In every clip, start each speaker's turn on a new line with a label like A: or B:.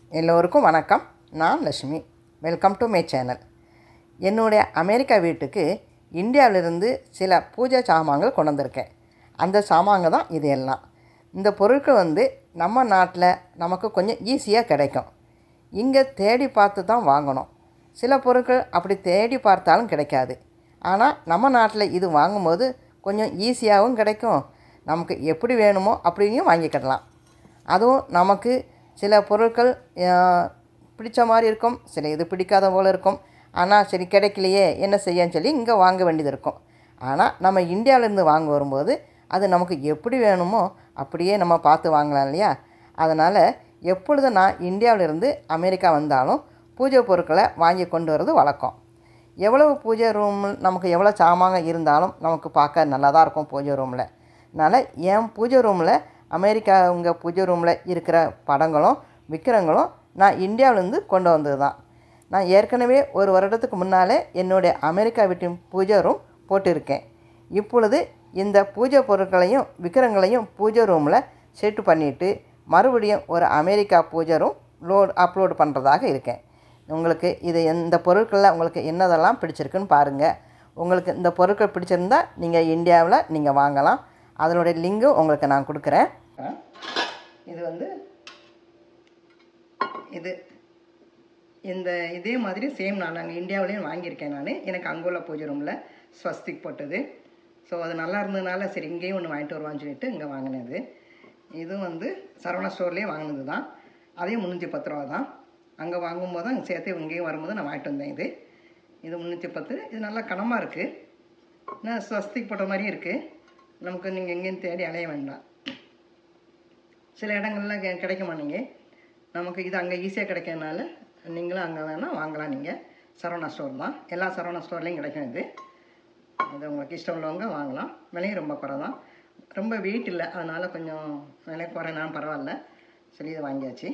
A: எல்லோருக்கும் வணக்கம் நான் Lakshmi welcome to my channel என்னுடைய அமெரிக்கா வீட்டுக்கு இந்தியாவிலிருந்து சில பூஜை சாமான்கள் கொண்டு வந்திருக்கேன் அந்த சாமான்கள் தான் இது எல்லாம் இந்த பொருட்கள் வந்து நம்ம நாட்டில் நமக்கு கொஞ்சம் ஈஸியாக கிடைக்கும் இங்கே தேடி பார்த்து தான் வாங்கணும் சில பொருட்கள் அப்படி தேடி பார்த்தாலும் கிடைக்காது ஆனால் நம்ம நாட்டில் இது வாங்கும்போது கொஞ்சம் ஈஸியாகவும் கிடைக்கும் நமக்கு எப்படி வேணுமோ அப்படியும் வாங்கிக்கிடலாம் அதுவும் நமக்கு சில பொருட்கள் ஆஹ், பிடிச்ச மாதிரி இருக்கும் சில இது பிடிக்காத போல் இருக்கும் ஆனால் சரி கிடைக்கலையே என்ன செய்யன்னு சொல்லி இங்கே வாங்க வேண்டியது இருக்கும் ஆனால் நம்ம இந்தியாவிலேருந்து வாங்க வரும்போது அது நமக்கு எப்படி வேணுமோ அப்படியே நம்ம பார்த்து வாங்கலாம் இல்லையா அதனால் எப்பொழுது நான் இந்தியாவிலிருந்து அமெரிக்கா வந்தாலும் பூஜை பொருட்களை வாங்கி கொண்டு வர்றது வழக்கம் எவ்வளவு பூஜை ரூம் நமக்கு எவ்வளோ சாமாங்க இருந்தாலும் நமக்கு பார்க்க நல்லா தான் இருக்கும் பூஜை ரூமில் அதனால் என் பூஜை ரூமில் அமெரிக்கா உங்க பூஜை ரூமில் இருக்கிற படங்களும் விக்கிரங்களும் நான் இந்தியாவிலேருந்து கொண்டு வந்தது தான் நான் ஏற்கனவே ஒரு வருடத்துக்கு முன்னாலே என்னுடைய அமெரிக்கா வீட்டின் பூஜை ரூம் போட்டிருக்கேன் இப்பொழுது இந்த பூஜை பொருட்களையும் விக்கிரங்களையும் பூஜை ரூமில் செட் பண்ணிவிட்டு மறுபடியும் ஒரு அமெரிக்கா பூஜை ரூம் லோட் அப்லோட் பண்ணுறதாக இருக்கேன் உங்களுக்கு இது எந்த பொருட்களில் உங்களுக்கு என்னதெல்லாம் பிடிச்சிருக்குன்னு பாருங்கள் உங்களுக்கு இந்த பொருட்கள் பிடிச்சிருந்தா நீங்கள் இந்தியாவில் நீங்கள் வாங்கலாம் அதனுடைய லிங்கு உங்களுக்கு நான் கொடுக்குறேன் இது வந்து இது இந்த இதே மாதிரி சேம் நான் அங்கே இந்தியாவிலையும் வாங்கியிருக்கேன் நான் எனக்கு அங்கே உள்ள பூஜை ரூமில் ஸ்வஸ்திக் போட்டது ஸோ அது நல்லா இருந்ததுனால சரி இங்கேயும் ஒன்று வாங்கிட்டு வருவான்னு சொல்லிட்டு இங்கே வாங்கினது இது வந்து சரவணா ஸ்டோர்லேயே வாங்கினது தான் அதையும் முந்நூற்றி பத்து ரூபா தான் அங்கே வாங்கும்போது தான் இங்கே சேர்த்து இங்கேயும் வரும்போது நான் வாங்கிட்டு வந்தேன் இது இது முந்நூற்றி பத்து இது நல்லா கனமாக இருக்குது ஆனால் ஸ்வஸ்திக் போட்ட மாதிரியும் இருக்குது நமக்கு நீங்கள் எங்கேயும் தேடி அலைய வேண்டாம் சில இடங்கள்ல கெ- கிடைக்க மாட்டீங்க நமக்கு இது அங்கே ஈஸியாக கிடைக்கிறதுனால நீங்களும் அங்கே வேணால் வாங்கலாம் நீங்கள் சரவணா ஸ்டோர் தான் எல்லா சரவணா ஸ்டோர்லேயும் கிடைக்கும் இது இது உங்களுக்கு இஷ்டம் உள்ளவங்க வாங்கலாம் விலையும் ரொம்ப குறை தான் ரொம்ப வெயிட் இல்லை அதனால் கொஞ்சம் விலை குறைனாலும் பரவாயில்ல சரி இதை வாங்கியாச்சு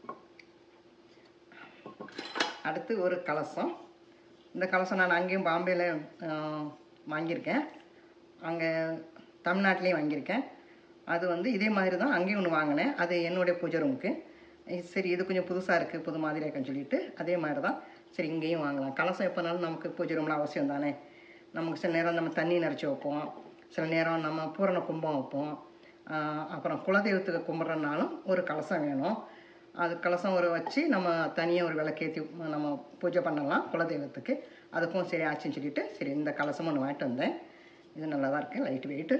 A: அடுத்து ஒரு கலசம் இந்த கலசம் நான் அங்கேயும் பாம்பேயில் வாங்கியிருக்கேன் அங்கே தமிழ்நாட்டிலையும் வாங்கியிருக்கேன் அது வந்து இதே மாதிரி தான் அங்கேயும் ஒன்று வாங்கினேன் அது என்னுடைய பூஜை ரூமுக்கு இது சரி இது கொஞ்சம் புதுசாக இருக்குது புது மாதிரி இருக்குன்னு சொல்லிட்டு அதே மாதிரி தான் சரி இங்கேயும் வாங்கலாம் கலசம் எப்போனாலும் நமக்கு பூஜை ரூமில் அவசியம் தானே நமக்கு சில நேரம் நம்ம தண்ணி நிறச்சி வைப்போம் சில நேரம் நம்ம பூரண கும்பம் வைப்போம் ஆஹ் அப்புறம் குலதெய்வத்துக்கு கும்பிட்றனாலும் ஒரு கலசம் வேணும் அது கலசம் ஒரு வச்சு நம்ம தனியாக ஒரு விளக்கேற்றி நம்ம பூஜை பண்ணலாம் குலதெய்வத்துக்கு அதுக்கும் சரி ஆச்சுன்னு சொல்லிட்டு சரி இந்த கலசம் ஒன்று வாங்கிட்டு வந்தேன் இது நல்லா தான் இருக்குது லைட் வெயிட்டு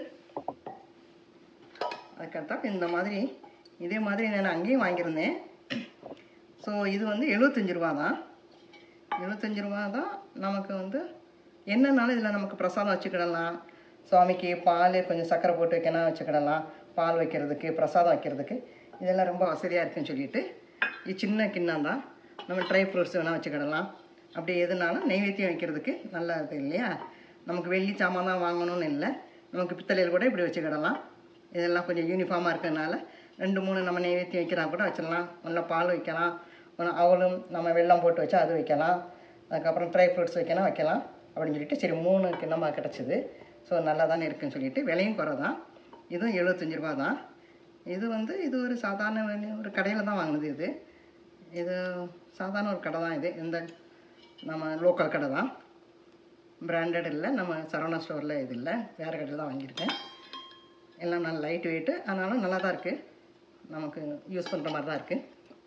A: அதுக்கடுத்தா இந்த மாதிரி இதே மாதிரி நான் அங்கேயும் வாங்கியிருந்தேன் ஸோ இது வந்து எழுபத்தஞ்சு ரூபா தான் எழுபத்தஞ்சு ரூபா தான் நமக்கு வந்து என்னன்னாலும் இதில் நமக்கு பிரசாதம் வச்சுக்கிடலாம் சுவாமிக்கு பால் கொஞ்சம் சக்கரை போட்டு வைக்கணும் வச்சுக்கிடலாம் பால் வைக்கிறதுக்கு பிரசாதம் வைக்கிறதுக்கு இதெல்லாம் ரொம்ப வசதியாக இருக்குன்னு சொல்லிட்டு இது சின்ன கிண்ணம் தான் நம்ம ட்ரை ஃப்ரூட்ஸ் வேணால் வச்சுக்கிடலாம் அப்படி எதுனாலும் நெய்வேத்தியம் வைக்கிறதுக்கு நல்லா இது இல்லையா நமக்கு வெள்ளி சாமான் தான் வாங்கணும்னு இல்லை நமக்கு பித்தளையில் கூட இப்படி வச்சுக்கிடலாம் இதெல்லாம் கொஞ்சம் யூனிஃபார்மாக இருக்கிறதுனால ரெண்டு மூணு நம்ம நெய்வேத்தியம் வைக்கிறா கூட வச்சிடலாம் நல்லா பால் வைக்கலாம் ஒன்று அவளும் நம்ம வெல்லம் போட்டு வச்சா அது வைக்கலாம் அதுக்கப்புறம் ட்ரை ஃப்ரூட்ஸ் வைக்கலாம் வைக்கலாம் அப்படின்னு சொல்லிட்டு சரி மூணு கிண்ணமாக கிடச்சிது ஸோ நல்லா தானே இருக்குன்னு சொல்லிட்டு விலையும் குறை தான் இதுவும் எழுபத்தஞ்சு ரூபா தான் இது வந்து இது ஒரு சாதாரண விலை- ஒரு கடையில் தான் வாங்கினது இது இது சாதாரண ஒரு கடை தான் இது இந்த நம்ம லோக்கல் கடை தான் பிராண்டட் இல்லை நம்ம சரவணா ஸ்டோரில் இது இல்லை வேறு கடையில் தான் வாங்கியிருக்கேன் எல்லாம் நல்ல லைட் வெயிட்டு ஆனாலும் நல்லா தான் இருக்குது நமக்கு யூஸ் பண்ணுற மாதிரி தான் இருக்குது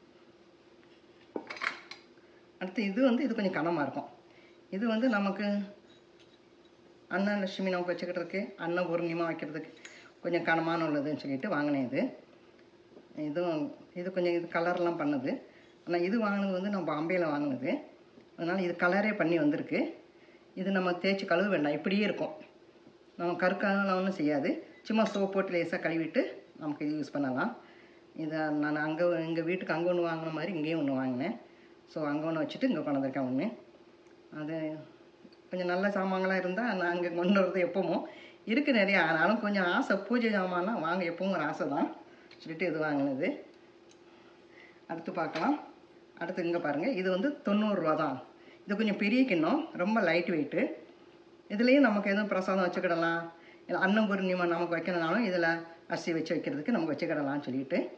A: அடுத்து இது வந்து இது கொஞ்சம் கனமாக இருக்கும் இது வந்து நமக்கு அன்னலட்சுமி நமக்கு வச்சுக்கிட்டதுக்கு அன்ன பூர்ணிமா வைக்கிறதுக்கு கொஞ்சம் கனமான உள்ளதுன்னு சொல்லிட்டு வாங்கினேன் இது இதுவும் இது கொஞ்சம் இது கலர்லாம் பண்ணுது ஆனால் இது வாங்கினது வந்து நான் பாம்பேயில் வாங்கினது அதனால் இது கலரே பண்ணி வந்திருக்கு இது நம்ம தேய்ச்சி கழுவ வேண்டாம் இப்படியே இருக்கும் நம்ம கருக்காலாம் ஒன்றும் செய்யாது சும்மா சோப் போட்டு லேசாக கழுவிட்டு நமக்கு இது யூஸ் பண்ணலாம் இதை நான் அங்கே எங்கள் வீட்டுக்கு அங்கே ஒன்று வாங்கின மாதிரி இங்கேயும் ஒன்று வாங்கினேன் ஸோ அங்கே ஒன்று வச்சுட்டு இங்கே கொண்டு வந்திருக்கேன் ஒன்று அது கொஞ்சம் நல்ல சாமான்களாக இருந்தால் நான் அங்கே கொண்டு வரது எப்பவும் இருக்குது நிறைய ஆனாலும் கொஞ்சம் ஆசை பூஜை சாமான்லாம் வாங்க எப்பவும் ஒரு ஆசை தான் சொல்லிட்டு இது வாங்கினது அடுத்து பார்க்கலாம் அடுத்து இங்கே பாருங்கள் இது வந்து தொண்ணூறுரூவா தான் இது கொஞ்சம் பெரிய கிண்ணம் ரொம்ப லைட் வெயிட்டு இதுலேயும் நமக்கு எதுவும் பிரசாதம் வச்சுக்கிடலாம் இல்லை அன்னம் பூர்ணிமா நமக்கு வைக்கணும்னாலும் இதில் அரிசி வச்சு வைக்கிறதுக்கு நமக்கு வச்சுக்கிடலாம்னு சொல்லிட்டு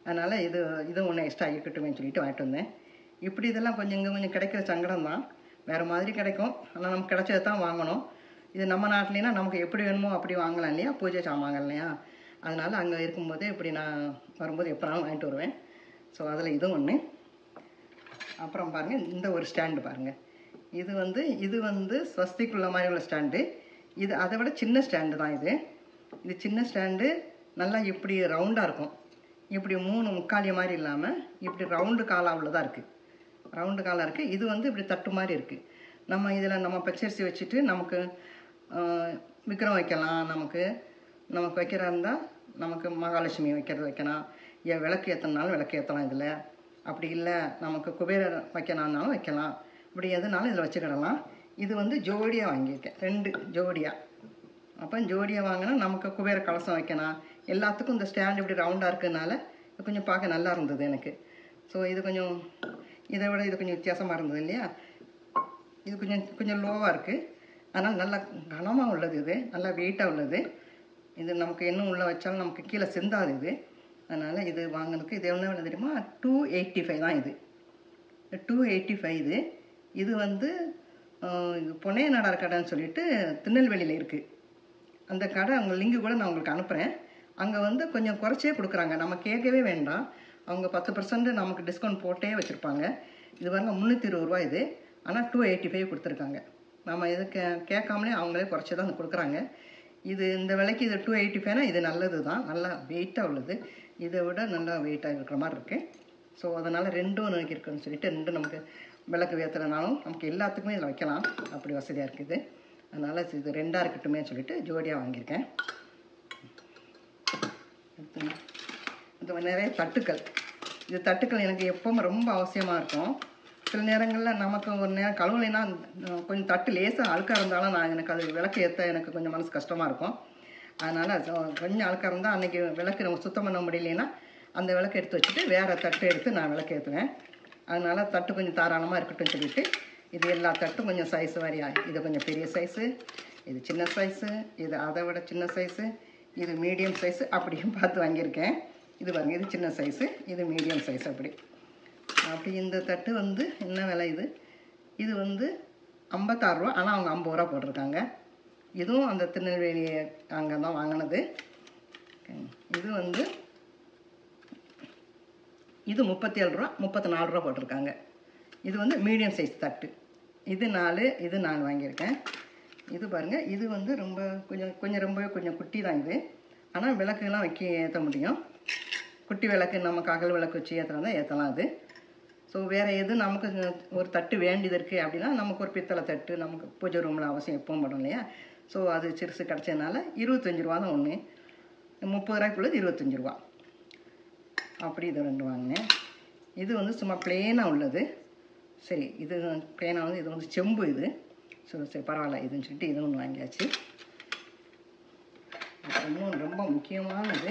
A: அதனால் இது இதுவும் ஒன்று எக்ஸ்ட்ரா இருக்கட்டுமே சொல்லிட்டு வாங்கிட்டு வந்தேன் இப்படி இதெல்லாம் கொஞ்சம் இங்கே கொஞ்சம் கிடைக்கிற சங்கடம் தான் வேறு மாதிரி கிடைக்கும் ஆனால் நமக்கு கிடைச்சதை தான் வாங்கணும் இது நம்ம நாட்டிலேனா நமக்கு எப்படி வேணுமோ அப்படி வாங்கலாம் இல்லையா பூஜை சாமான்கள் இல்லையா அதனால் அங்கே இருக்கும்போது இப்படி நான் வரும்போது எப்போனாலும் வாங்கிட்டு வருவேன் ஸோ அதில் இதுவும் ஒன்று அப்புறம் பாருங்கள் இந்த ஒரு ஸ்டாண்டு பாருங்கள் இது வந்து இது வந்து ஸ்வஸ்திக்குள்ள மாதிரி உள்ள ஸ்டாண்டு இது அதை விட சின்ன ஸ்டாண்டு தான் இது இது சின்ன ஸ்டாண்டு நல்லா இப்படி ரவுண்டாக இருக்கும் இப்படி மூணு முக்காலிய மாதிரி இல்லாமல் இப்படி ரவுண்டு காலாக உள்ளதாக இருக்குது ரவுண்டு காலாக இருக்குது இது வந்து இப்படி தட்டு மாதிரி இருக்குது நம்ம இதில் நம்ம பச்சரிசி வச்சுட்டு நமக்கு ஆஹ், விக்கிரம் வைக்கலாம் நமக்கு நமக்கு வைக்கிறதா இருந்தால் நமக்கு மகாலட்சுமி வைக்கிறது வைக்கலாம் ஏன் விளக்கு ஏற்றனாலும் விளக்கு ஏற்றலாம் இதில் அப்படி இல்லை நமக்கு குபேரர் வைக்கணும்னாலும் வைக்கலாம் இப்படி எதுனாலும் இதில் வச்சுக்கிடலாம் இது வந்து ஜோடியாக வாங்கியிருக்கேன் ரெண்டு ஜோடியாக அப்போ ஜோடியாக வாங்கினா நமக்கு குபேர கலசம் வைக்கணும் எல்லாத்துக்கும் இந்த ஸ்டாண்ட் இப்படி ரவுண்டாக இருக்கிறதுனால இது கொஞ்சம் பார்க்க நல்லா இருந்தது எனக்கு ஸோ இது கொஞ்சம் இதை விட இது கொஞ்சம் வித்தியாசமாக இருந்தது இல்லையா இது கொஞ்சம் கொஞ்சம் லோவாக இருக்குது ஆனால் நல்லா கனமாக உள்ளது இது நல்லா வெயிட்டாக உள்ளது இது நமக்கு இன்னும் உள்ளே வச்சாலும் நமக்கு கீழே சிந்தாது இது அதனால் இது வாங்கினதுக்கு இது என்ன விலை தெரியுமா டூ எயிட்டி ஃபைவ் தான் இது டூ எயிட்டி ஃபைவ் இது இது வந்து ஆஹ், இது பொன்னைய நாடார் கடைன்னு சொல்லிட்டு திருநெல்வேலியில் இருக்குது அந்த கடை அவங்க லிங்கு கூட நான் உங்களுக்கு அனுப்புகிறேன் அங்கே வந்து கொஞ்சம் குறைச்சே கொடுக்குறாங்க நம்ம கேட்கவே வேண்டாம் அவங்க பத்து பர்சன்ட் நமக்கு டிஸ்கவுண்ட் போட்டே வச்சுருப்பாங்க இது பாருங்க முந்நூற்றி இருபது ரூபா இது ஆனால் டூ எயிட்டி ஃபைவ் கொடுத்துருக்காங்க நம்ம இது கே கேட்காமலே அவங்களே குறைச்சி தான் கொடுக்குறாங்க இது இந்த விலைக்கு இது டூ எயிட்டி ஃபைவ்னா இது நல்லது தான் நல்லா வெயிட்டாக உள்ளது இதை விட நல்லா வெயிட்டாக இருக்கிற மாதிரி இருக்குது ஸோ அதனால் ரெண்டும் எனக்கு இருக்குன்னு சொல்லிட்டு ரெண்டும் நமக்கு விளக்கு ஏற்றுறதுனாலும் நமக்கு எல்லாத்துக்குமே இதில் வைக்கலாம் அப்படி வசதியாக இருக்குது அதனால் இது ரெண்டாக இருக்கட்டுமே சொல்லிட்டு ஜோடியாக வாங்கியிருக்கேன் அடுத்து இது நிறைய தட்டுக்கள் இது தட்டுக்கள் எனக்கு எப்பவும் ரொம்ப அவசியமாக இருக்கும் சில நேரங்களில் நமக்கு ஒரு நேரம் கழுவுலைன்னா அஹ், கொஞ்சம் தட்டு லேசாக அழுக்காக இருந்தாலும் நான் எனக்கு அது விளக்கு ஏற்ற எனக்கு கொஞ்சம் மனசு கஷ்டமாக இருக்கும் அதனால் கொஞ்சம் அழுக்காக இருந்தால் அன்றைக்கி விளக்கு நம்ம சுத்தம் பண்ண முடியலைன்னா அந்த விளக்கு எடுத்து வச்சுட்டு வேறு தட்டு எடுத்து நான் விளக்கு ஏற்றுவேன் அதனால் தட்டு கொஞ்சம் தாராளமாக இருக்கட்டும் சொல்லிட்டு இது எல்லா தட்டும் கொஞ்சம் சைஸ் வாரியாக இது கொஞ்சம் பெரிய சைஸு இது சின்ன சைஸு இது அதை விட சின்ன சைஸு இது மீடியம் சைஸு அப்படியும் பார்த்து வாங்கியிருக்கேன் இது பாருங்க இது சின்ன சைஸு இது மீடியம் சைஸ் அப்படி அப்படி இந்த தட்டு வந்து என்ன விலை இது இது வந்து ஐம்பத்தாறு ரூபா ஆனால் அவங்க ஐம்பது ரூபா போட்டிருக்காங்க இதுவும் அந்த திருநெல்வேலி அங்கே தான் வாங்கினது இது வந்து இது முப்பத்தி ஏழு ரூபா முப்பத்தி நாலு ரூபா போட்டிருக்காங்க இது வந்து மீடியம் சைஸ் தட்டு இது நாலு இது நான் வாங்கியிருக்கேன் இது பாருங்கள் இது வந்து ரொம்ப கொஞ்சம் கொஞ்சம் ரொம்பவே கொஞ்சம் குட்டி தான் இது ஆனால் விளக்குலாம் வைக்க ஏற்ற முடியும் குட்டி விளக்கு நமக்கு அகல் விளக்கு வச்சு ஏற்றுறதா ஏற்றலாம் அது ஸோ வேறு எது நமக்கு ஒரு தட்டு வேண்டியது இருக்குது அப்படின்னா நமக்கு ஒரு பித்தளை தட்டு நமக்கு பூஜை ரூமில் அவசியம் எப்பவும் படும் இல்லையா ஸோ அது சிறுசு கிடச்சதுனால இருபத்தஞ்சி ரூபா தான் ஒன்று முப்பது ரூபாய்க்குள்ளது இருபத்தஞ்சி ரூபா அப்படி இது ரெண்டு வாங்கினேன் இது வந்து சும்மா பிளெயினாக உள்ளது சரி இது பிளெயினாக வந்து இது வந்து செம்பு இது சரி சரி பரவாயில்ல இதுன்னு சொல்லிட்டு இது ஒன்று வாங்கியாச்சு அப்புறம் இன்னொன்று ரொம்ப முக்கியமானது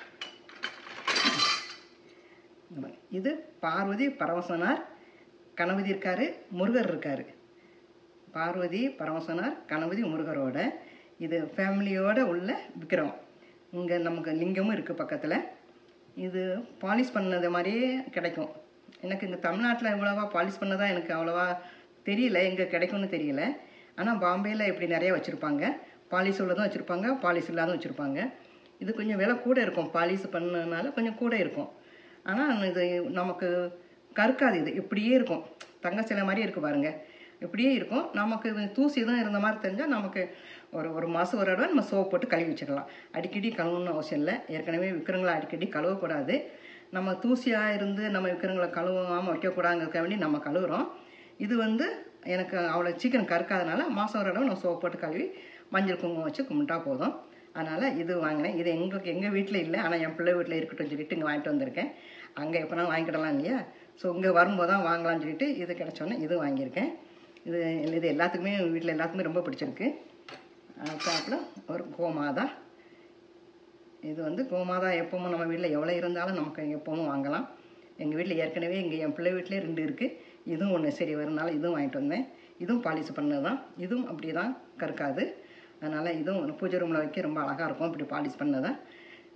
A: இந்த மாதிரி. இது பார்வதி பரமசனார் கணபதி இருக்காரு முருகர் இருக்காரு பார்வதி பரமசனார் கணபதி முருகரோட இது ஃபேமிலியோட உள்ள விக்கிரகம் இங்கே நமக்கு லிங்கமும் இருக்குது பக்கத்தில் இது பாலிஷ் பண்ணது மாதிரியே கிடைக்கும் எனக்கு இங்கே தமிழ்நாட்டில் இவ்வளவா பாலிஷ் பண்ணதா எனக்கு அவ்வளவா தெரியல எங்கே கிடைக்கும்னு தெரியல ஆனால் பாம்பேயில் இப்படி நிறைய வச்சுருப்பாங்க பாலிஷ் உள்ளதும் வச்சுருப்பாங்க பாலிஷ் இல்லாதும் வச்சுருப்பாங்க இது கொஞ்சம் விலை கூட இருக்கும் பாலிஷ் பண்ணனால கொஞ்சம் கூட இருக்கும் ஆனால் இது நமக்கு கருக்காது இது இப்படியே இருக்கும் தங்க சிலை மாதிரியே இருக்குது பாருங்க இப்படியே இருக்கும் நமக்கு இது தூசி எதுவும் இருந்த மாதிரி தெரிஞ்சால் நமக்கு ஒரு ஒரு மாதம் ஒரு தடவை நம்ம சோப் போட்டு கழுவி வச்சுக்கலாம் அடிக்கடி கழுவணும்னு அவசியம் இல்லை ஏற்கனவே விக்கிரங்களை அடிக்கடி கழுவக்கூடாது நம்ம தூசியாக இருந்து நம்ம விக்கிரங்களை கழுவாமல் வைக்கக்கூடாதுங்கிறதுக்காக வேண்டி நம்ம கழுவுறோம் இது வந்து எனக்கு அவ்வளோ சீக்கிரம் கற்காதனால மாதம் ஒரு தடவை நம்ம சோப் போட்டு கழுவி மஞ்சள் குங்குமம் வச்சு கும்பிட்டா போதும் அதனால் இது வாங்கினேன் இது எங்களுக்கு எங்கள் வீட்டில் இல்லை ஆனால் என் பிள்ளை வீட்டில் இருக்கட்டும் சொல்லிட்டு இங்கே வாங்கிட்டு வந்திருக்கேன் அங்கே எப்போனா வாங்கிக்கிடலாம் இல்லையா ஸோ இங்கே வரும்போது தான் வாங்கலாம்னு சொல்லிட்டு இது கிடச்சோன்னே இது வாங்கியிருக்கேன் இது இது எல்லாத்துக்குமே வீட்டில் எல்லாத்துக்குமே ரொம்ப பிடிச்சிருக்கு அப்புறம் ஒரு கோமாதா இது வந்து கோமாதா எப்பவும் நம்ம வீட்டில் எவ்வளோ இருந்தாலும் நமக்கு எப்பவும் வாங்கலாம் எங்கள் வீட்டில் ஏற்கனவே இங்கே என் பிள்ளை வீட்டிலே ரெண்டு இருக்குது இதுவும் ஒன்று சரி வரும்னால இதுவும் வாங்கிட்டு வந்தேன் இதுவும் பாலிஷ் பண்ணது தான் இதுவும் அப்படி தான் கற்காது அதனால் இதுவும் பூஜை ரூமில் வைக்க ரொம்ப அழகாக இருக்கும் இப்படி பாலிஷ் பண்ணதான்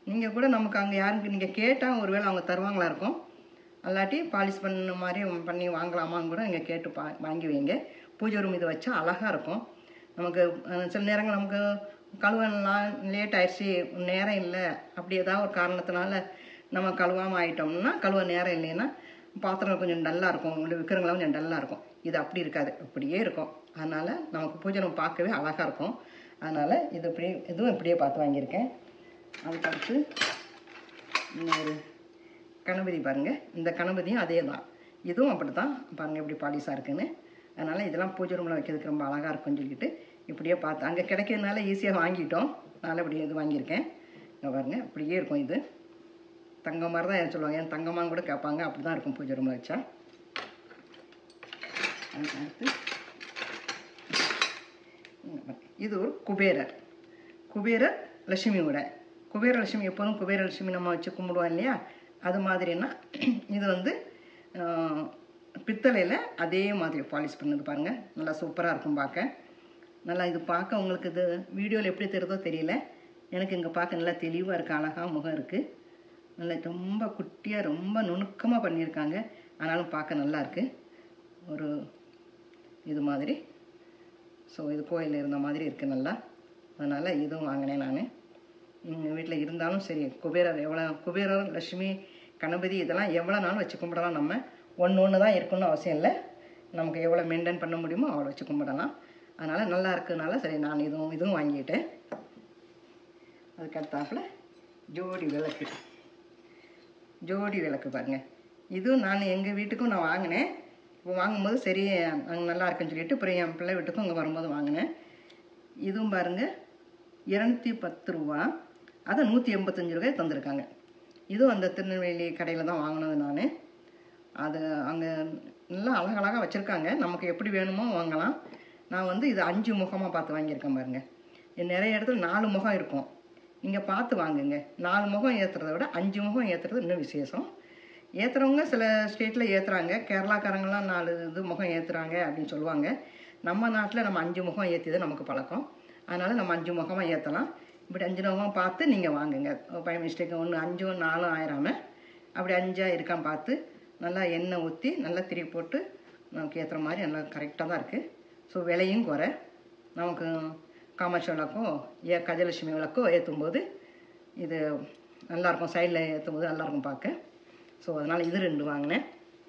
A: நீங்கள் கூட நமக்கு அங்கே யாருக்கு நீங்கள் கேட்டால் ஒருவேளை அவங்க தருவாங்களா இருக்கும் அல்லாட்டி பாலிஷ் பண்ண மாதிரி பண்ணி வாங்கலாமான்னு கூட நீங்கள் கேட்டு பா வாங்கி வைங்க பூஜை ரூம் இதை வச்சா அழகாக இருக்கும் நமக்கு அஹ், சில நேரங்கள் நமக்கு கழுவலாம் லேட் ஆயிடுச்சு நேரம் இல்லை அப்படி ஏதாவது ஒரு காரணத்தினால நம்ம கழுவாமல் ஆயிட்டோம்னா கழுவ நேரம் இல்லைன்னா பாத்திரம் கொஞ்சம் டல்லாக இருக்கும் உங்களுக்கு விற்கிறவங்களாம் கொஞ்சம் டல்லாக இருக்கும் இது அப்படி இருக்காது அப்படியே இருக்கும் அதனால் நமக்கு பூஜை ரூம் பார்க்கவே அழகாக இருக்கும் அதனால் இது இப்படி இதுவும் இப்படியே பார்த்து வாங்கியிருக்கேன் அதுக்கடுத்து இன்னொரு கணபதி பாருங்கள் இந்த கணபதியும் அதே தான் இதுவும் அப்படி தான் பாருங்கள் எப்படி பாலிஷாக இருக்குன்னு அதனால் இதெல்லாம் பூஜை ரூமில் வைக்கிறதுக்கு ரொம்ப அழகாக இருக்கும்னு சொல்லிட்டு இப்படியே பார்த்து அங்கே கிடைக்கிறதுனால ஈஸியாக வாங்கிட்டோம் அதனால் இப்படி இது வாங்கியிருக்கேன் இங்கே பாருங்கள் இப்படியே இருக்கும் இது தங்கம் மாதிரி தான் சொல்லுவாங்க ஏன் தங்கமான்னு கூட கேட்பாங்க அப்படி தான் இருக்கும் பூஜை ரூமில் வச்சா அதுக்கு அடுத்து இங்க பாருங்க. இது ஒரு குபேரர் குபேரர் லட்சுமியோட குபேர லட்சுமி எப்போதும் குபேர லட்சுமி நம்ம வச்சு கும்பிடுவோம் இல்லையா அது மாதிரின்னா இது வந்து பித்தளையில் அதே மாதிரி பாலிஷ் பண்ணது பாருங்கள் நல்லா சூப்பராக இருக்கும் பார்க்க நல்லா இது பார்க்க உங்களுக்கு இது வீடியோவில் எப்படி தெரியுதோ தெரியல எனக்கு இங்கே பார்க்க நல்லா தெளிவாக இருக்குது அழகாக முகம் இருக்குது நல்லா ரொம்ப குட்டியாக ரொம்ப நுணுக்கமாக பண்ணியிருக்காங்க ஆனாலும் பார்க்க நல்லா இருக்கு ஒரு இது மாதிரி ஸோ இது கோயிலில் இருந்த மாதிரி இருக்குது நல்லா அதனால் இதுவும் வாங்கினேன் நான் எங்கள் வீட்டில் இருந்தாலும் சரி குபேரர் எவ்வளோ குபேரர் லட்சுமி கணபதி இதெல்லாம் எவ்வளோ நாளும் வச்சு கும்பிடலாம் நம்ம ஒன்று ஒன்று தான் இருக்கணும்னு அவசியம் இல்லை நமக்கு எவ்வளோ மெயின்டைன் பண்ண முடியுமோ அவ்வளோ வச்சு கும்பிடலாம் அதனால் நல்லா இருக்குனால சரி நான் இதுவும் இதுவும் வாங்கிட்டேன் அதுக்கு அடுத்தாப்புல ஜோடி விளக்கு ஜோடி விளக்கு பாருங்க இதுவும் நான் எங்கள் வீட்டுக்கும் நான் வாங்கினேன் இப்போ வாங்கும்போது சரி அங்கே நல்லா இருக்குன்னு சொல்லிட்டு அப்புறம் என் பிள்ளை வீட்டுக்கும் இங்கே வரும்போது வாங்கினேன் இதுவும் பாருங்க இரநூத்தி பத்து ரூபா அதை நூற்றி எண்பத்தஞ்சு ரூபாய் தந்திருக்காங்க இதுவும் அந்த திருநெல்வேலி கடையில் தான் வாங்கினது நான் அது அங்கே நல்லா அழகழகாக வச்சுருக்காங்க நமக்கு எப்படி வேணுமோ வாங்கலாம் நான் வந்து இது அஞ்சு முகமாக பார்த்து வாங்கியிருக்கேன் பாருங்க இது நிறைய இடத்துல நாலு முகம் இருக்கும் நீங்கள் பார்த்து வாங்குங்க நாலு முகம் ஏற்றுறத விட அஞ்சு முகம் ஏற்றுறது இன்னும் விசேஷம் ஏற்றுறவங்க சில ஸ்டேட்டில் ஏற்றுறாங்க கேரளாக்காரங்களாம் நாலு இது முகம் ஏற்றுறாங்க அப்படின்னு சொல்லுவாங்க நம்ம நாட்டில் நம்ம அஞ்சு முகம் ஏற்றியது நமக்கு பழக்கம் அதனால் நம்ம அஞ்சு முகமாக ஏற்றலாம் இப்படி அஞ்சு முகம் பார்த்து நீங்கள் வாங்குங்க பை மிஸ்டேக் ஒன்று அஞ்சும் நாலும் ஆயிராம அப்படி அஞ்சா இருக்கான்னு பார்த்து நல்லா எண்ணெய் ஊற்றி நல்லா திருப்பி போட்டு நமக்கு ஏற்றுற மாதிரி நல்லா கரெக்டாக தான் இருக்குது ஸோ விலையும் குறை நமக்கு காமாட்சி விளக்கோ ஏ கஜலட்சுமி விளக்கோ ஏற்றும் போது இது நல்லாயிருக்கும் சைடில் ஏற்றும் போது நல்லாயிருக்கும் பார்க்க ஸோ அதனால் இது ரெண்டு வாங்கினேன்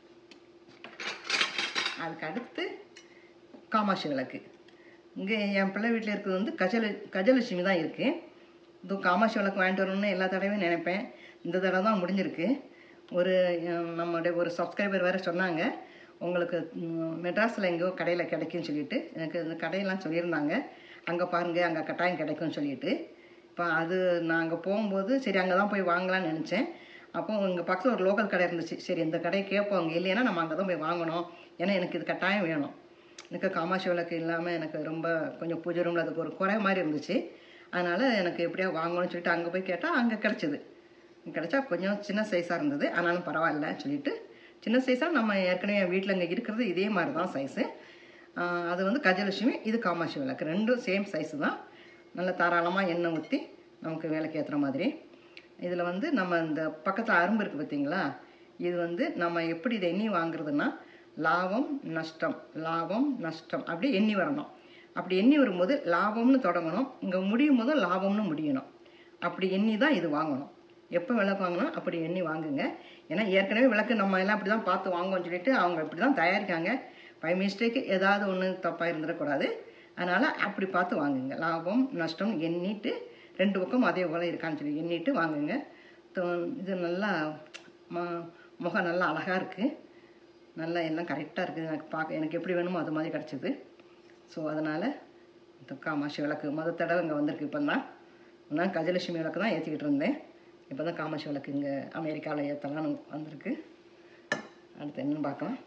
A: அதுக்கு அடுத்து காமாட்சி விளக்கு இங்கே என் பிள்ளை வீட்டில் இருக்கிறது வந்து கஜல கஜலட்சுமி தான் இருக்குது இது காமாட்சி விளக்கு வாங்கிட்டு வரணும்னு எல்லா தடவையும் நினைப்பேன் இந்த தடவை தான் முடிஞ்சிருக்கு ஒரு அஹ், நம்மளுடைய ஒரு சப்ஸ்கிரைபர் வேறு சொன்னாங்க உங்களுக்கு ம், மெட்ராஸில் எங்கேயோ கடையில் கிடைக்கும்னு சொல்லிட்டு எனக்கு இந்த கடையெல்லாம் சொல்லியிருந்தாங்க அங்கே பாருங்கள் அங்கே கட்டாயம் கிடைக்கும்னு சொல்லிட்டு இப்போ அது நான் அங்கே போகும்போது சரி அங்கே தான் போய் வாங்கலாம்னு நினச்சேன் அப்போ இங்கே பக்கத்தில் ஒரு லோக்கல் கடை இருந்துச்சு சரி இந்த கடையை கேட்போம் அங்கே இல்லைன்னா நம்ம அங்கே தான் போய் வாங்கணும் ஏன்னா எனக்கு இது கட்டாயம் வேணும் எனக்கு காமாட்சி விளக்கு இல்லாமல் எனக்கு ரொம்ப கொஞ்சம் பூஜை ரூமில் அதுக்கு ஒரு குறை மாதிரி இருந்துச்சு அதனால் எனக்கு எப்படியா வாங்கணும்னு சொல்லிட்டு அங்கே போய் கேட்டால் அங்கே கிடச்சிது கிடச்சா கொஞ்சம் சின்ன சைஸாக இருந்தது ஆனாலும் பரவாயில்ல சொல்லிட்டு சின்ன சைஸாக நம்ம ஏற்கனவே வீட்டில் இங்கே இருக்கிறது இதே மாதிரி தான் சைஸு அது வந்து கஜலட்சுமி இது காமாட்சி விளக்கு ரெண்டும் சேம் சைஸு தான் நல்ல தாராளமாக எண்ணெய் ஊற்றி நமக்கு விளக்கு ஏற்றுற மாதிரி இதில் வந்து நம்ம இந்த பக்கத்தில் அரும்பு இருக்குது பார்த்தீங்களா இது வந்து நம்ம எப்படி இதை எண்ணி வாங்குறதுன்னா லாபம் நஷ்டம் லாபம் நஷ்டம் அப்படி எண்ணி வரணும் அப்படி எண்ணி வரும்போது லாபம்னு தொடங்கணும் இங்கே முடியும் போது லாபம்னு முடியணும் அப்படி எண்ணி தான் இது வாங்கணும் எப்போ விளக்கு வாங்கணும் அப்படி எண்ணி வாங்குங்க ஏன்னா ஏற்கனவே விளக்கு நம்ம எல்லாம் இப்படி தான் பார்த்து வாங்குவோம்னு சொல்லிட்டு அவங்க இப்படி தான் தயாரிக்காங்க பை மிஸ்டேக்கு ஏதாவது ஒன்று தப்பாக இருந்துடக்கூடாது அதனால் அப்படி பார்த்து வாங்குங்க லாபம் நஷ்டம் எண்ணிட்டு ரெண்டு பக்கம் அதே போல் இருக்கான்னு சொல்லி எண்ணிட்டு வாங்குங்க தோ- இது நல்லா ம முகம் நல்லா அழகாக இருக்குது நல்லா எல்லாம் கரெக்டாக இருக்குது எனக்கு பார்க்க எனக்கு எப்படி வேணுமோ அது மாதிரி கிடச்சிது ஸோ அதனால் இந்த காமாட்சி விளக்கு முத தடவை இங்கே வந்திருக்கு இப்போ தான் நான் கஜலட்சுமி விளக்கு தான் ஏற்றிக்கிட்டு இருந்தேன் இப்போ தான் காமாட்சி விளக்கு இங்கே அமெரிக்காவில் ஏற்றலாம்னு வந்திருக்கு அடுத்து என்னன்னு பார்க்கலாம்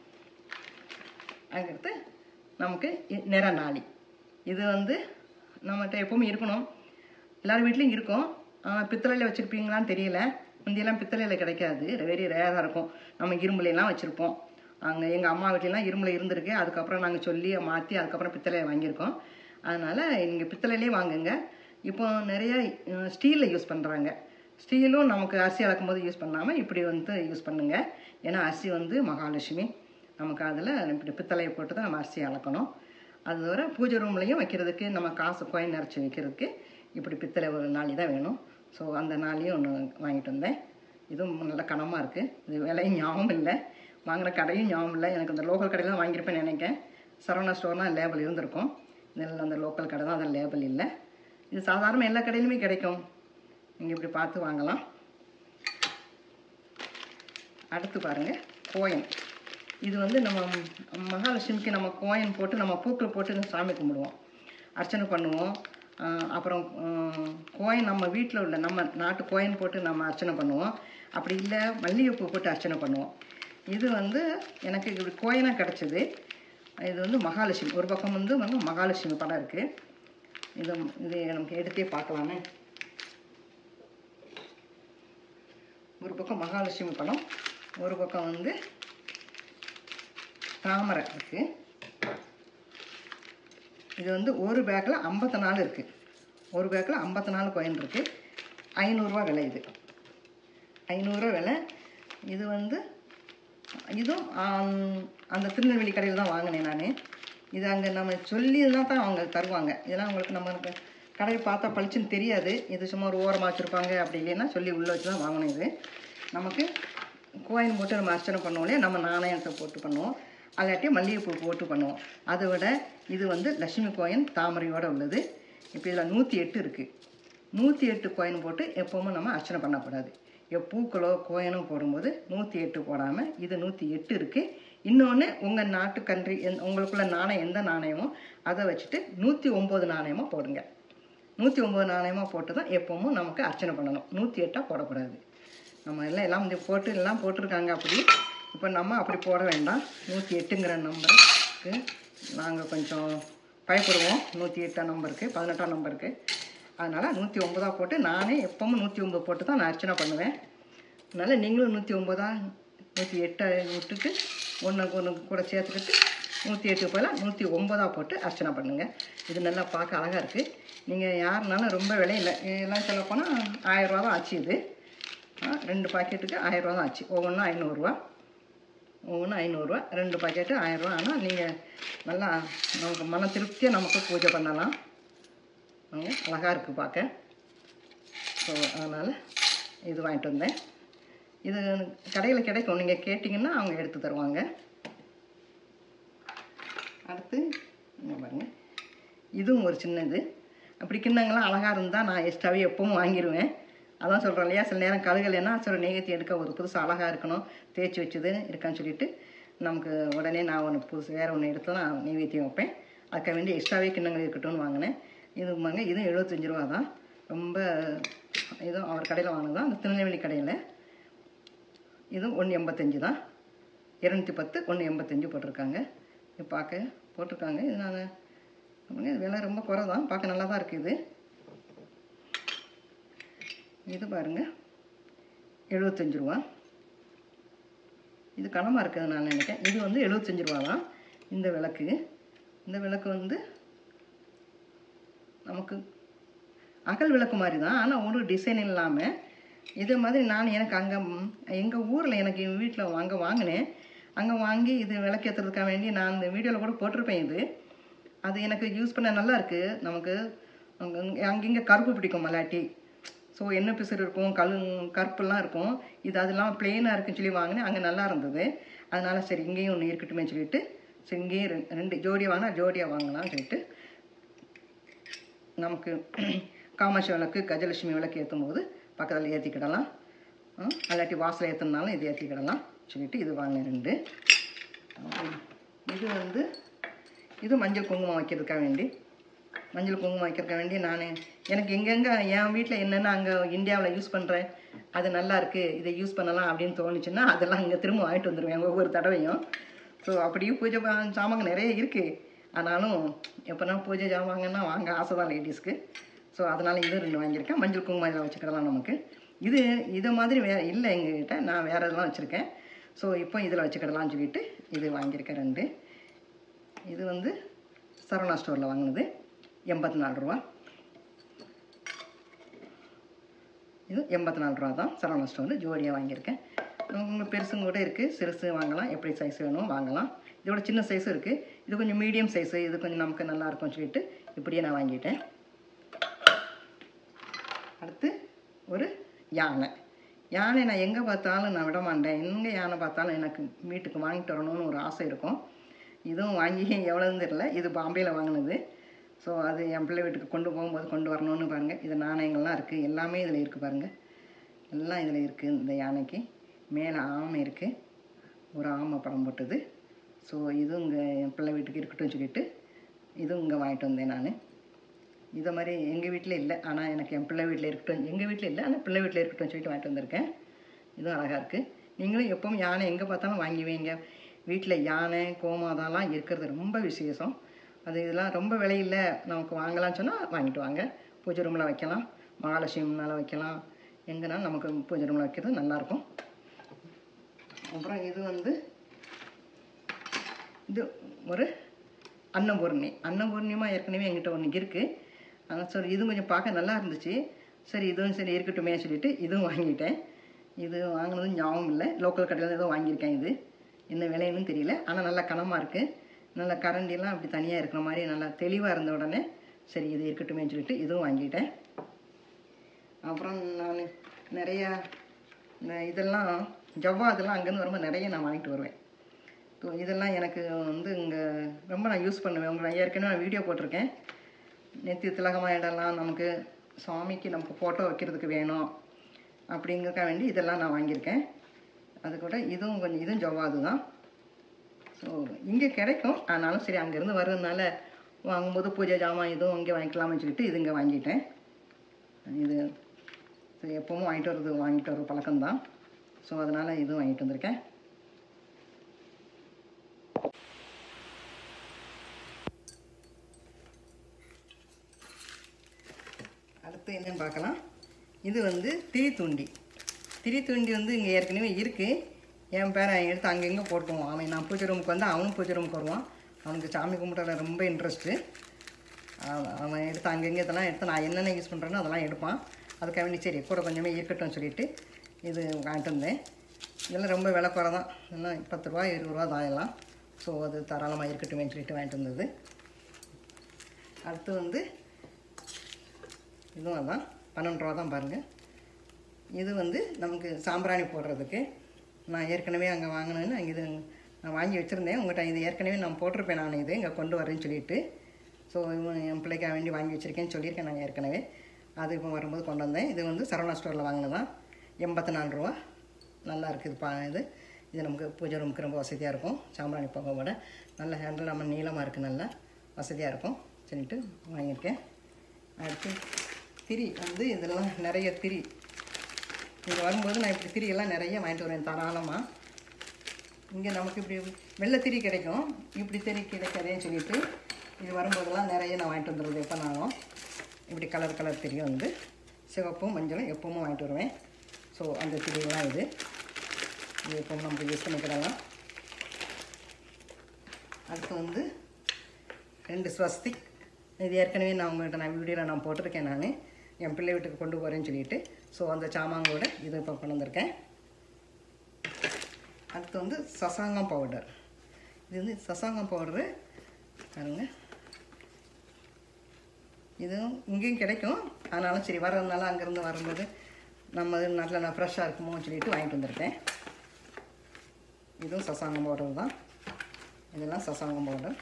A: அதுக்கடுத்து நமக்கு இ- நிற நாளி இது வந்து நம்மகிட்ட எப்பவுமே இருக்கணும் எல்லார் வீட்லேயும் இருக்கும் ஆனால் பித்தளையில் வச்சுருப்பீங்களான்னு தெரியல முந்தியெல்லாம் பித்தளையில் கிடைக்காது வெரி ரேராக இருக்கும் நம்ம இரும்புலையெல்லாம் வச்சுருப்போம் அங்கே எங்கள் அம்மா வீட்லலாம் இரும்பில் இருந்திருக்கு அதுக்கப்புறம் நாங்கள் சொல்லி மாற்றி அதுக்கப்புறம் பித்தளையை வாங்கியிருக்கோம் அதனால் நீங்கள் பித்தளையிலே வாங்குங்க இப்போ நிறைய ஸ்டீலில் யூஸ் பண்ணுறாங்க ஸ்டீலும் நமக்கு அரிசி அளக்கும் போது யூஸ் பண்ணாமல் இப்படி வந்து யூஸ் பண்ணுங்க ஏன்னா அரிசி வந்து மகாலட்சுமி நமக்கு அதில் இப்படி பித்தளையை போட்டு தான் நம்ம அரிசி அளக்கணும் அது தவிர பூஜை ரூம்லேயும் வைக்கிறதுக்கு நம்ம காசு கோயின் நிறச்சி வைக்கிறதுக்கு இப்படி பித்தளை ஒரு நாளி தான் வேணும் ஸோ அந்த நாளையும் ஒன்று வாங்கிட்டு வந்தேன் இதுவும் நல்ல கனமாக இருக்குது இது விலையும் ஞாபகம் இல்லை வாங்குற கடையும் ஞாபகம் இல்லை எனக்கு இந்த லோக்கல் கடையில் தான் வாங்கியிருப்பேன்னு நினைக்கிறேன் சரவணா ஸ்டோர்னால் லேபிள் இருந்திருக்கும் இதில் அந்த லோக்கல் கடை தான் அதில் லேபிள் இல்லை இது சாதாரண எல்லா கடையிலுமே கிடைக்கும் நீங்கள் இப்படி பார்த்து வாங்கலாம் அடுத்து பாருங்கள் கோயின் இது வந்து நம்ம மகாலட்சுமிக்கு நம்ம கோயின் போட்டு நம்ம பூக்கள் போட்டு சாமி கும்பிடுவோம் அர்ச்சனை பண்ணுவோம் ஆஹ் அப்புறம் கோயின் நம்ம வீட்டில் உள்ள நம்ம நாட்டு கோயின் போட்டு நம்ம அர்ச்சனை பண்ணுவோம் அப்படி இல்லை மல்லிகைப்பூ போட்டு அர்ச்சனை பண்ணுவோம் இது வந்து எனக்கு இப்படி கோயினாக கிடச்சிது இது வந்து மகாலட்சுமி ஒரு பக்கம் வந்து வந்து மகாலட்சுமி படம் இருக்குது இது இது நமக்கு எடுத்தே பார்க்கலாமே ஒரு பக்கம் மகாலட்சுமி படம் ஒரு பக்கம் வந்து தாமரை இருக்குது இது வந்து ஒரு பேக்கில் ஐம்பத்தி நாலு இருக்குது ஒரு பேக்கில் ஐம்பத்தி நாலு coin இருக்குது ஐநூறுரூவா விலை இது ஐநூறுரூவா விலை இது வந்து இதுவும் ஆம், அந்த திருநெல்வேலி கடையில் தான் வாங்கினேன் நான் இது அங்கே நம்ம சொல்லி தான் தான் அவங்க தருவாங்க இதெல்லாம் உங்களுக்கு நம்மளுக்கு கடையை பார்த்தா பளிச்சுன்னு தெரியாது இது சும்மா ஒரு ஓரமாக வச்சுருப்பாங்க அப்படி இல்லைன்னா சொல்லி உள்ளே வச்சு தான் வாங்கணும் இது நமக்கு கோயின் போட்டு நம்ம அர்ச்சனை பண்ணுவோம் நம்ம நாணயத்தை போட்டு பண்ணுவோம் அல்லாட்டி மல்லிகைப்பூ போட்டு பண்ணுவோம் அதை விட இது வந்து லட்சுமி கோயின் தாமரையோடு உள்ளது இப்போ இதில் நூற்றி எட்டு இருக்குது நூற்றி எட்டு கோயின் போட்டு எப்போவும் நம்ம அர்ச்சனை பண்ணக்கூடாது எப் பூக்களோ கோயினோ போடும்போது நூற்றி எட்டு போடாமல் இது நூற்றி எட்டு இருக்குது இன்னொன்று உங்கள் நாட்டு கன்றி எந் உங்களுக்குள்ள நாணயம் எந்த நாணயமோ அதை வச்சுட்டு நூற்றி ஒம்பது நாணயமாக போடுங்க நூற்றி ஒம்பது நாணயமாக போட்டு தான் எப்பவும் நமக்கு அர்ச்சனை பண்ணணும் நூற்றி எட்டாக போடக்கூடாது நம்ம எல்லாம் எல்லாம் இந்த போட்டு எல்லாம் போட்டிருக்காங்க அப்படி இப்போ நம்ம அப்படி போட வேண்டாம் நூற்றி எட்டுங்கிற நம்பருக்கு நாங்கள் கொஞ்சம் பயப்படுவோம் நூற்றி எட்டாம் நம்பருக்கு பதினெட்டாம் நம்பருக்கு அதனால் நூற்றி ஒம்பதாக போட்டு நானே எப்பவும் நூற்றி ஒம்பது போட்டு தான் நான் அர்ச்சனை பண்ணுவேன் அதனால் நீங்களும் நூற்றி ஒம்பதா நூற்றி எட்டை விட்டுட்டு ஒன்று ஒன்று கூட சேர்த்துக்கிட்டு நூற்றி எட்டு போல நூற்றி ஒம்பதா போட்டு அர்ச்சனை பண்ணுங்கள் இது நல்லா பார்க்க அழகாக இருக்குது நீங்கள் யாருனாலும் ரொம்ப விலையில்லை எல்லாம் சொல்லப்போனால் ஆயிரரூவா தான் ஆச்சு இது ஆ, ரெண்டு பாக்கெட்டுக்கு ஆயிரரூவா தான் ஆச்சு ஒவ்வொன்றும் ஐநூறுரூவா ஒவ்வொன்றும் ஐநூறுரூவா ரெண்டு பாக்கெட்டு ஆயிரரூவா ஆனால் நீங்கள் நல்லா நமக்கு மன திருப்தியாக நமக்கு பூஜை பண்ணலாம் அழகாக இருக்குது பார்க்க ஸோ அதனால் இது வாங்கிட்டு வந்தேன் இது கடையில் கிடைக்கும் நீங்கள் கேட்டிங்கன்னா அவங்க எடுத்து தருவாங்க அடுத்து இங்க பாருங்க இதுவும் ஒரு சின்னது அப்படி கிண்ணங்கள்லாம் அழகாக இருந்தால் நான் எக்ஸ்ட்ராவே எப்பவும் வாங்கிடுவேன் அதான் சொல்கிறேன் இல்லையா சில நேரம் கழுகலைன்னா சில நேகத்தி எடுக்க ஒரு புதுசாக அழகாக இருக்கணும் தேய்ச்சி வச்சது இருக்கான்னு சொல்லிட்டு நமக்கு உடனே நான் ஒன்று புதுசு வேறு ஒன்று எடுத்து நான் நெய்வேத்தியம் வைப்பேன் அதுக்காக வேண்டி எக்ஸ்ட்ராவே கிண்ணங்கள் இருக்கட்டும்னு வாங்கினேன் இது வாங்க இதுவும் எழுபத்தஞ்சு ரூபா தான் ரொம்ப இதுவும் அவர் கடையில் வாங்கினது அந்த திருநெல்வேலி கடையில் இதுவும் ஒன்று எண்பத்தஞ்சு தான் இரநூத்தி பத்து ஒன்று எண்பத்தஞ்சு போட்டிருக்காங்க இது பார்க்க போட்டிருக்காங்க இது நான் இது விலை ரொம்ப குறை தான் பார்க்க நல்லா தான் இருக்குது இது பாருங்க எழுபத்தஞ்சு ரூபா இது கனமாக இருக்குது நான் நினைக்கிறேன் இது வந்து எழுபத்தஞ்சு ரூபா தான் இந்த விளக்கு இந்த விளக்கு வந்து நமக்கு அகல் விளக்கு மாதிரி தான் ஆனால் ஒரு டிசைன் இல்லாமல் இதே மாதிரி நான் எனக்கு அங்கே எங்கள் ஊரில் எனக்கு எங்கள் வீட்டில் அங்கே வாங்கினேன் அங்கே வாங்கி இது விளக்கேற்றுறதுக்காக வேண்டி நான் இந்த வீடியோவில் கூட போட்டிருப்பேன் இது அது எனக்கு யூஸ் பண்ண நல்லா இருக்குது நமக்கு அங்கே அங்கங்கே கருப்பு பிடிக்கும் மலாட்டி ஸோ எண்ணெய் பிசுறு இருக்கும் கல் கருப்புலாம் இருக்கும் இது அதெல்லாம் பிளெயினாக இருக்குன்னு சொல்லி வாங்கினேன் அங்கே நல்லா இருந்தது அதனால சரி இங்கேயும் ஒன்று இருக்கட்டுமே சொல்லிட்டு சரி இங்கேயும் ரெண்டு ரெண்டு ஜோடியாக வாங்கினா ஜோடியாக வாங்கலாம்னு சொல்லிட்டு நமக்கு காமாட்சி விளக்கு கஜலட்சுமி விளக்கு ஏற்றும் போது பக்கத்தில் ஏற்றிக்கிடலாம் அல்லாட்டி வாசல் ஏற்றினாலும் இது ஏற்றிக்கிடலாம் சொல்லிட்டு இது வாங்கினேன் ரெண்டு அப்புறம் இது வந்து இது மஞ்சள் குங்குமம் வைக்கிறதுக்காக வேண்டி மஞ்சள் குங்குமம் வைக்கிறதுக்காக வேண்டி நான் எனக்கு எங்கெங்கே என் வீட்டில் என்னென்ன அங்கே இந்தியாவில் யூஸ் பண்ணுறேன் அது நல்லா இருக்குது இதை யூஸ் பண்ணலாம் அப்படின்னு தோணுச்சுன்னா அதெல்லாம் இங்கே திரும்ப வாங்கிட்டு வந்துடுவேன் ஒவ்வொரு தடவையும் ஸோ அப்படியும் பூஜை பா- சாமாங்க நிறைய இருக்குது ஆனாலும் எப்போனா பூஜை ஜாமாங்கன்னா வாங்க ஆசை தான் லேடிஸ்க்கு ஸோ அதனால் இது ரெண்டு வாங்கியிருக்கேன் மஞ்சள் குங்குமம் இதில் வச்சுக்கிடலாம் நமக்கு இது இது மாதிரி வே இல்லை எங்ககிட்ட நான் வேறு இதெல்லாம் வச்சுருக்கேன் ஸோ இப்போ இதில் வச்சுக்கிடலாம்னு சொல்லிட்டு இது வாங்கியிருக்கேன் ரெண்டு இது வந்து சரவணா ஸ்டோரில் வாங்கினது எண்பத்தி நாலு ரூபா இது எண்பத்தி நாலு ரூபா தான் சரவணா ஸ்டோரில் ஜோடியாக வாங்கியிருக்கேன் உங்களுக்கு பெருசும் கூட இருக்குது சிறுசு வாங்கலாம் எப்படி சைஸ் வேணும் வாங்கலாம் இதோட சின்ன சைஸும் இருக்குது இது கொஞ்சம் மீடியம் சைஸு இது கொஞ்சம் நமக்கு நல்லா இருக்கும்னு சொல்லிட்டு இப்படியே நான் வாங்கிட்டேன் அடுத்து ஒரு யானை யானை நான் எங்கே பார்த்தாலும் நான் விட மாட்டேன் எங்கே யானை பார்த்தாலும் எனக்கு வீட்டுக்கு வாங்கிட்டு வரணும்னு ஒரு ஆசை இருக்கும் இதுவும் வாங்கி எவ்வளோன்னு தெரியல இது பாம்பேயில் வாங்கினது ஸோ அது என் பிள்ளை வீட்டுக்கு கொண்டு போகும்போது கொண்டு வரணும்னு பாருங்கள் இது நாணயங்கள்லாம் இருக்குது எல்லாமே இதில் இருக்குது பாருங்கள் எல்லாம் இதில் இருக்குது இந்த யானைக்கு மேலே ஆமை இருக்குது ஒரு ஆமை படம் போட்டது ஸோ இதுவும் இங்கே என் பிள்ளை வீட்டுக்கு இருக்கட்டும் சொல்லிட்டு இதுவும் இங்கே வாங்கிட்டு வந்தேன் நான் இதை மாதிரி எங்கள் வீட்டில் இல்லை ஆனால் எனக்கு என் பிள்ளை வீட்டில் இருக்கட்டும் எங்கள் வீட்டில் இல்லை ஆனால் பிள்ளை வீட்டில் இருக்கட்டும் சொல்லிட்டு வாங்கிட்டு வந்திருக்கேன் இதுவும் அழகாக இருக்குது நீங்களும் எப்பவும் யானை எங்கே பார்த்தாலும் வாங்கி வைங்க வீட்டில் யானை கோமாதாலாம் இருக்கிறது ரொம்ப விசேஷம் அது இதெல்லாம் ரொம்ப விலையில்ல நமக்கு வாங்கலாம்னு சொன்னால் வாங்கிட்டு வாங்க பூஜை ரூமில் வைக்கலாம் மகாலட்சுமி முன்னால் வைக்கலாம் எங்கேனாலும் நமக்கு பூஜை ரூமில் வைக்கிறது நல்லாயிருக்கும் அப்புறம் இது வந்து இது ஒரு அன்னபூர்ணி அன்னபூர்ணிமா ஏற்கனவே என்கிட்ட ஒன்று இருக்குது ஆனால் சரி இது கொஞ்சம் பார்க்க நல்லா இருந்துச்சு சரி இதுவும் சரி இருக்கட்டுமே சொல்லிட்டு இதுவும் வாங்கிட்டேன் இது வாங்கினதும் ஞாபகம் இல்லை லோக்கல் கடையில் ஏதோ வாங்கியிருக்கேன் இது என்ன விலைன்னு தெரியல ஆனால் நல்லா கனமாக இருக்குது நல்லா கரண்டிலாம் அப்படி தனியாக இருக்கிற மாதிரி நல்லா தெளிவாக இருந்த உடனே சரி இது இருக்கட்டுமே சொல்லிட்டு இதுவும் வாங்கிட்டேன் அப்புறம் நான் நிறையா இந்த இதெல்லாம் ஜவ்வா இதெல்லாம் அங்கேருந்து வரும்போது நிறைய நான் வாங்கிட்டு வருவேன் ஸோ இதெல்லாம் எனக்கு வந்து இங்கே ரொம்ப நான் யூஸ் பண்ணுவேன் உங்களை ஏற்கனவே நான் வீடியோ போட்டிருக்கேன் நெத்தி திலகமாக இடம்லாம் நமக்கு சுவாமிக்கு நமக்கு ஃபோட்டோ வைக்கிறதுக்கு வேணும் அப்படிங்கிறக்க வேண்டி இதெல்லாம் நான் வாங்கியிருக்கேன் அது கூட இதுவும் கொஞ்சம் இதுவும் ஜவ்வாது தான் ஸோ இங்கே கிடைக்கும் ஆனாலும் சரி அங்கேருந்து வர்றதுனால வாங்கும்போது பூஜை ஜாமான் இதுவும் இங்கே வாங்கிக்கலாம்னு சொல்லிட்டு இது இங்கே வாங்கிட்டேன் இது இது எப்பவும் வாங்கிட்டு வர்றது வாங்கிட்டு வர பழக்கம்தான் ஸோ அதனால் இதுவும் வாங்கிட்டு வந்திருக்கேன் அடுத்து என்னன்னு பார்க்கலாம் இது வந்து திரித்துண்டி திரித்துண்டி வந்து இங்கே ஏற்கனவே இருக்குது என் பேரன் எடுத்து அங்கங்கே போட்டுருவான் அவன் நான் பூஜை ரூமுக்கு வந்து அவனும் பூஜை ரூமுக்கு வருவான் அவனுக்கு சாமி கும்பிட்றதுல ரொம்ப இன்ட்ரெஸ்ட்டு அவன் எடுத்து அங்கங்கே இதெல்லாம் எடுத்து நான் என்னென்ன யூஸ் பண்ணுறேனோ அதெல்லாம் எடுப்பான் அதுக்காக வேண்டி சரி கூட கொஞ்சமே இருக்கட்டும்னு சொல்லிட்டு இது வாங்கிட்டு வந்தேன் இதெல்லாம் ரொம்ப விலை குறை தான் இதெல்லாம் பத்து ரூபா இருபது ரூபா தான் எல்லாம் ஸோ அது தாராளமாக இருக்கட்டுமேன்னு சொல்லிட்டு வாங்கிட்டு வந்தது அடுத்து வந்து இதுவும் அதான் பன்னெண்டு ரூபா தான் பாருங்கள் இது வந்து நமக்கு சாம்பிராணி போடுறதுக்கு நான் ஏற்கனவே அங்கே வாங்கினேன்னு அங்கே இது நான் வாங்கி வச்சுருந்தேன் உங்கள்கிட்ட இது ஏற்கனவே நான் போட்டிருப்பேன் நான் இது இங்கே கொண்டு வரேன்னு சொல்லிட்டு ஸோ இவன் என் பிள்ளைக்காக வேண்டி வாங்கி வச்சுருக்கேன்னு சொல்லியிருக்கேன் நான் ஏற்கனவே அது இப்போ வரும்போது கொண்டு வந்தேன் இது வந்து சரவணா ஸ்டோரில் வாங்கினதான் எண்பத்தி நாலு ரூபா நல்லா இருக்குது பா இது இது நமக்கு பூஜை ரூமுக்கு ரொம்ப வசதியாக இருக்கும் சாம்பிராணி போக விட நல்ல ஹேண்டில் நம்ம நீளமாக இருக்குது நல்லா வசதியாக இருக்கும் சொல்லிட்டு வாங்கியிருக்கேன் அடுத்து திரி வந்து இதெல்லாம் நிறைய திரி இங்கே வரும்போது நான் இப்படி திரியெல்லாம் நிறைய வாங்கிட்டு வருவேன் தாராளமாக இங்கே நமக்கு இப்படி வெள்ளை திரி கிடைக்கும் இப்படி திரி கிடைக்காதேன்னு சொல்லிட்டு இது வரும்போதெல்லாம் நிறைய நான் வாங்கிட்டு வந்துடுறது எப்போனாலும் இப்படி கலர் கலர் திரி வந்து சிவப்பும் மஞ்சளும் எப்பவும் வாங்கிட்டு வருவேன் ஸோ அந்த திரியெல்லாம் இது இது எப்பவும் நமக்கு யூஸ் பண்ணிக்கிடலாம் அடுத்து வந்து ரெண்டு ஸ்வஸ்திக் இது ஏற்கனவே நான் உங்கள்கிட்ட நான் வீடியோவில் நான் போட்டிருக்கேன் நான் என் பிள்ளை வீட்டுக்கு கொண்டு போகிறேன்னு சொல்லிட்டு ஸோ அந்த சாமாங்கோட இது இப்போ கொண்டு வந்திருக்கேன் அடுத்து வந்து சசாங்கம் பவுடர் இது வந்து சசாங்கம் பவுடரு பாருங்க இதுவும் இங்கேயும் கிடைக்கும் ஆனாலும் சரி வர்றதுனால அங்கேருந்து வரும்போது நம்ம இது நல்ல நான் ஃப்ரெஷ்ஷாக இருக்குமோன்னு சொல்லிட்டு வாங்கிட்டு வந்திருக்கேன் இதுவும் சசாங்கம் பவுடர் தான் இதெல்லாம் சசாங்கம் பவுடர்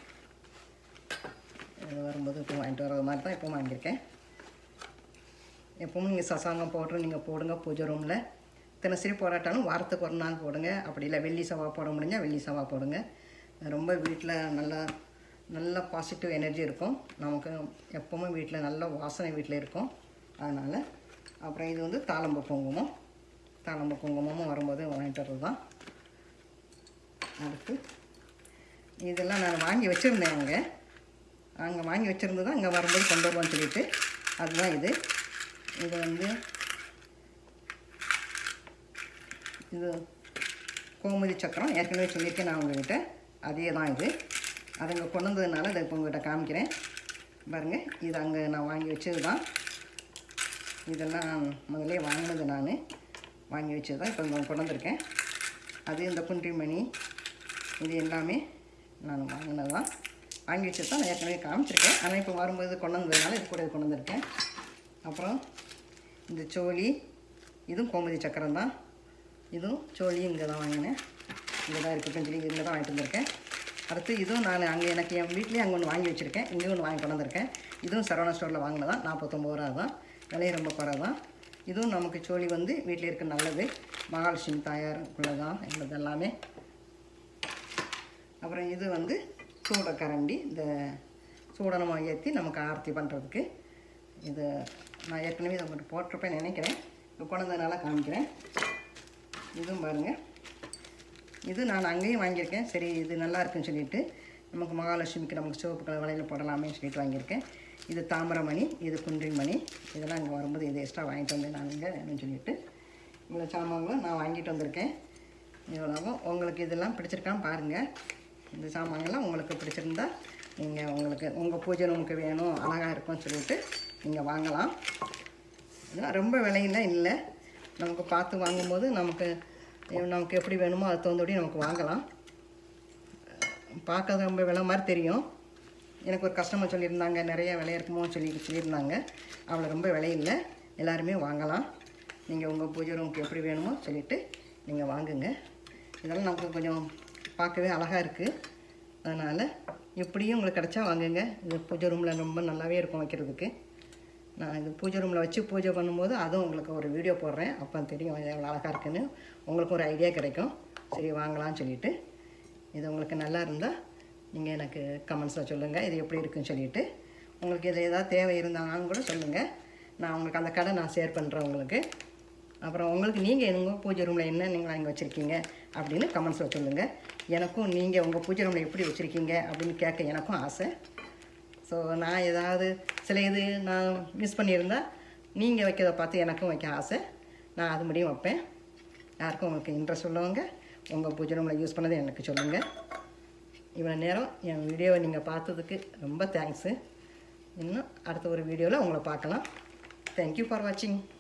A: இது வரும்போது இப்போ வாங்கிட்டு வர மாதிரி தான் இப்போ வாங்கியிருக்கேன் எப்பவும் நீங்கள் சசாங்கம் பவுடர் நீங்கள் போடுங்க பூஜை ரூமில் தினசரி போராட்டாலும் வாரத்துக்கு ஒரு நாள் போடுங்க அப்படி இல்லை வெள்ளி செவ்வாய் போட முடிஞ்சால் வெள்ளி செவ்வாய் போடுங்க ரொம்ப வீட்டில் நல்லா நல்ல பாசிட்டிவ் எனர்ஜி இருக்கும் நமக்கு எப்போவுமே வீட்டில் நல்ல வாசனை வீட்டில் இருக்கும் அதனால் அப்புறம் இது வந்து தாளம்பு குங்குமம் தாளம்பு குங்குமமும் வரும்போது வாங்கிட்டு வர்றது தான் அடுத்து இதெல்லாம் நான் வாங்கி வச்சுருந்தேன் அங்கே அங்கே வாங்கி வச்சுருந்து தான் அங்கே வரும்போது கொண்டு வருவோம்னு சொல்லிட்டு அதுதான் இது இது வந்து இது கோமதி சக்கரம் ஏற்கனவே சொல்லியிருக்கேன் நான் உங்ககிட்ட அதே தான் இது அதை இங்கே கொண்டு வந்ததுனால இதை இப்போ உங்கள்கிட்ட காமிக்கிறேன் பாருங்கள் இது அங்கே நான் வாங்கி வச்சது தான் இதெல்லாம் முதல்ல வாங்கினது நான் வாங்கி வச்சது தான் இப்போ கொண்டு வந்திருக்கேன் அது இந்த குன்றிமணி இது எல்லாமே நான் வாங்கினது தான் வாங்கி வச்சது தான் நான் ஏற்கனவே காமிச்சிருக்கேன் ஆனால் இப்போ வரும்போது கொண்டு வந்ததுனால இது கூட இது கொண்டு வந்திருக்கேன் அப்புறம் இந்த சோழி இதுவும் கோமதி சக்கரம் தான் இதுவும் சோழியும் இங்கே தான் வாங்கினேன் இங்கே தான் இருக்கட்டும் சொல்லி இங்கே தான் வாங்கிட்டு வந்திருக்கேன் அடுத்து இதுவும் நான் அங்கே எனக்கு என் வீட்லேயே அங்கே ஒன்று வாங்கி வச்சுருக்கேன் இங்கே ஒன்று வாங்கி கொண்டு வந்திருக்கேன் இதுவும் சரவணா ஸ்டோரில் வாங்கினதான் நாற்பத்தொம்பது ரூபா தான் விலையும் ரொம்ப குறை தான் இதுவும் நமக்கு சோழி வந்து வீட்டில் இருக்க நல்லது மகாலட்சுமி தாயார் உள்ளதான் எங்களது எல்லாமே அப்புறம் இது வந்து சூடக்கரண்டி இந்த சூடனமாக ஏற்றி நமக்கு ஆரத்தி பண்ணுறதுக்கு இது நான் ஏற்கனவே இதை மட்டும் போட்டிருப்பேன் நினைக்கிறேன் இப்போ கொண்டதுனால காமிக்கிறேன் இதுவும் பாருங்கள் இது நான் அங்கேயும் வாங்கியிருக்கேன் சரி இது நல்லா இருக்குன்னு சொல்லிட்டு நமக்கு மகாலட்சுமிக்கு நமக்கு சிவப்பு கலர் வலையில் போடலாமே சொல்லிட்டு வாங்கியிருக்கேன் இது தாமிரமணி இது குன்றிமணி இதெல்லாம் இங்கே வரும்போது இது எக்ஸ்ட்ரா வாங்கிட்டு வந்தேன் நான் இங்கே அப்படின்னு சொல்லிட்டு இவ்வளோ சாமான்களும் நான் வாங்கிட்டு வந்திருக்கேன் இவ்வளோவும் உங்களுக்கு இதெல்லாம் பிடிச்சிருக்கான்னு பாருங்கள் இந்த சாமான்கள்லாம் உங்களுக்கு பிடிச்சிருந்தா நீங்கள் உங்களுக்கு உங்கள் பூஜை ரூமுக்கு வேணும் அழகாக இருக்கும்னு சொல்லிட்டு நீங்கள் வாங்கலாம் இதெல்லாம் ரொம்ப விலையெல்லாம் இல்லை நமக்கு பார்த்து வாங்கும்போது நமக்கு நமக்கு எப்படி வேணுமோ அது தகுந்தபடி நமக்கு வாங்கலாம் பார்க்க ரொம்ப விலை மாதிரி தெரியும் எனக்கு ஒரு கஸ்டமர் சொல்லியிருந்தாங்க நிறைய விலை இருக்குமோ சொல்லி சொல்லியிருந்தாங்க அவ்வளோ ரொம்ப விலையில்லை எல்லாருமே வாங்கலாம் நீங்கள் உங்கள் பூஜை ரூமுக்கு எப்படி வேணுமோ சொல்லிவிட்டு நீங்கள் வாங்குங்க இதெல்லாம் நமக்கு கொஞ்சம் பார்க்கவே அழகாக இருக்குது அதனால் இப்படியும் உங்களுக்கு கிடச்சா வாங்குங்க இது பூஜை ரூமில் ரொம்ப நல்லாவே இருக்கும் வைக்கிறதுக்கு நான் இது பூஜை ரூமில் வச்சு பூஜை பண்ணும்போது அதுவும் உங்களுக்கு ஒரு வீடியோ போடுறேன் அப்போ தெரியும் இது எவ்வளோ அழகாக இருக்குன்னு உங்களுக்கு ஒரு ஐடியா கிடைக்கும் சரி வாங்கலாம்னு சொல்லிட்டு இது உங்களுக்கு நல்லா இருந்தால் நீங்கள் எனக்கு கமெண்ட்ஸில் சொல்லுங்கள் இது எப்படி இருக்குன்னு சொல்லிட்டு உங்களுக்கு இதில் ஏதாவது தேவை இருந்தாலும் கூட சொல்லுங்கள் நான் உங்களுக்கு அந்த கடை நான் ஷேர் பண்ணுறேன் உங்களுக்கு அப்புறம் உங்களுக்கு நீங்கள் உங்கள் பூஜை ரூமில் என்ன நீங்கள் இங்கே வச்சுருக்கீங்க அப்படின்னு கமெண்ட்ஸில் சொல்லுங்கள் எனக்கும் நீங்கள் உங்கள் பூஜை ரூமில் எப்படி வச்சுருக்கீங்க அப்படின்னு கேட்க எனக்கும் ஆசை ஸோ நான் ஏதாவது சில இது நான் மிஸ் பண்ணியிருந்தா நீங்கள் வைக்கிறத பார்த்து எனக்கும் வைக்க ஆசை நான் அது முடியும் வைப்பேன் யாருக்கும் உங்களுக்கு இன்ட்ரெஸ்ட் உள்ளவங்க உங்கள் பூஜை ரூமில் யூஸ் பண்ணதை எனக்கு சொல்லுங்கள் இவ்வளோ நேரம் என் வீடியோவை நீங்கள் பார்த்ததுக்கு ரொம்ப தேங்க்ஸு இன்னும் அடுத்த ஒரு வீடியோவில் உங்களை பார்க்கலாம் தேங்க்யூ ஃபார் வாட்சிங்